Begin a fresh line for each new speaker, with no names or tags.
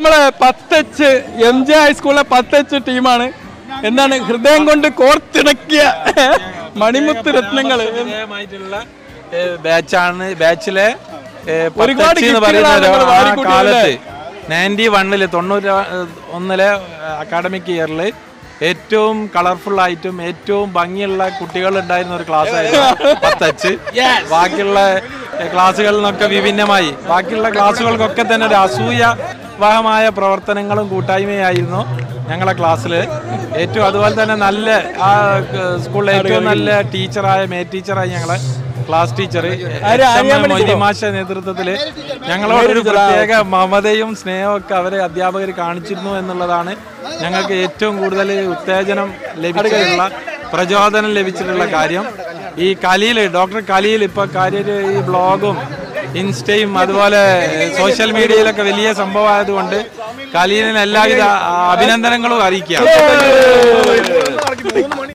നമ്മളെ പത്തച്ച് M J ഹൈസ്കൂളിലെ പത്തച്ച് ടീമാണ് എന്താണ് ഹൃദയം കൊണ്ട് കോർത്തിണക്കിയ മണിമുത്ത് രത്നങ്ങള്
ശ്രദ്ധേയമായിട്ടുള്ള ബാച്ചാണ് ബാച്ചിലെ
ഒരുപാട്
എന്ന് പറയുന്ന
ഗിഫ്റ്റുകളാണ്
ഒരു
നിങ്ങൾ
ആ
വാരിക്കൂട്ടിയത്
കാലത്ത് നയൻറ്റി വണ്ണില് തൊണ്ണൂറ്റി ഒന്നിലെ അക്കാഡമിക് ഇയറിൽ ഏറ്റവും കളർഫുൾ ആയിട്ടും ഏറ്റവും ഭംഗിയുള്ള കുട്ടികൾ ഉണ്ടായിരുന്ന ഒരു ക്ലാസ് ആയിരുന്നു പത്തച്ച് ബാക്കിയുള്ള ക്ലാസ്സുകളിൽ നിന്നൊക്കെ വിഭിന്നമായി ബാക്കിയുള്ള ക്ലാസ്സുകൾക്കൊക്കെ തന്നെ ഒരു അസൂയവാഹമായ പ്രവർത്തനങ്ങളും കൂട്ടായ്മയായിരുന്നു ഞങ്ങളെ ക്ലാസ്സിൽ ഏറ്റവും അതുപോലെ തന്നെ നല്ല ആ സ്കൂളിലെ ഏറ്റവും നല്ല ടീച്ചറായ മേ ടീച്ചറായി ഞങ്ങളെ ക്ലാസ് ടീച്ചർ മൊയ്തിമാശ നേതൃത്വത്തില് ഞങ്ങളോട് ഒരു പ്രത്യേക മമതയും സ്നേഹവും ഒക്കെ അവരെ അധ്യാപകർ കാണിച്ചിരുന്നു എന്നുള്ളതാണ് ഞങ്ങൾക്ക് ഏറ്റവും കൂടുതൽ ഉത്തേജനം ലഭിച്ചിട്ടുള്ള പ്രചോദനം ലഭിച്ചിട്ടുള്ള കാര്യം ഈ കലിയിൽ ഡോക്ടർ കലിയിൽ ഇപ്പൊ കാര്യം ഈ ബ്ലോഗും ഇൻസ്റ്റയും അതുപോലെ സോഷ്യൽ മീഡിയയിലൊക്കെ വലിയ സംഭവമായതുകൊണ്ട് കലീലിന് എല്ലാവിധ അഭിനന്ദനങ്ങളും അറിയിക്കാം